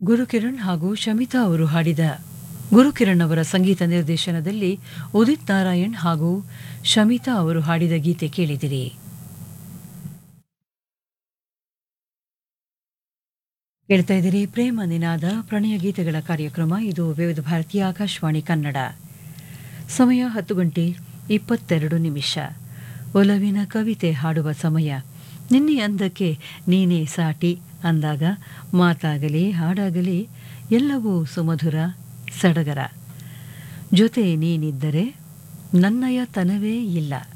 ಗುರುಕಿರಣ್ ಹಾಗೂ ಶಮಿತಾ ಅವರು ಹಾಡಿದ ಗುರುಕಿರಣ್ ಅವರ ಸಂಗೀತ ನಿರ್ದೇಶನದಲ್ಲಿ ಉದಿತ್ ನಾರಾಯಣ್ ಹಾಗೂ ಶಮಿತಾ ಅವರು ಹಾಡಿದ ಗೀತೆ ಕೇಳಿದಿರಿ ಕೇಳ್ತಾ ಇದ್ದೀರಿ ಪ್ರೇಮ ನಿನಾದ ಪ್ರಣಯ ಗೀತೆಗಳ ಕಾರ್ಯಕ್ರಮ ಇದು ವಿವಿಧ ಭಾರತೀಯ ಆಕಾಶವಾಣಿ ಕನ್ನಡ ಸಮಯ ಹತ್ತು ಗಂಟೆ ಇಪ್ಪತ್ತೆರಡು ನಿಮಿಷ ಒಲವಿನ ಕವಿತೆ ಹಾಡುವ ಸಮಯ ನಿನ್ನೆ ಅಂದಕ್ಕೆ ನೀನೇ ಸಾಟಿ ಅಂದಾಗ ಮಾತಾಗಲಿ ಹಾಡಾಗಲಿ ಎಲ್ಲವೂ ಸುಮಧುರ ಸಡಗರ ಜೊತೆ ನೀನಿದ್ದರೆ ನನ್ನಯ ತನವೇ ಇಲ್ಲ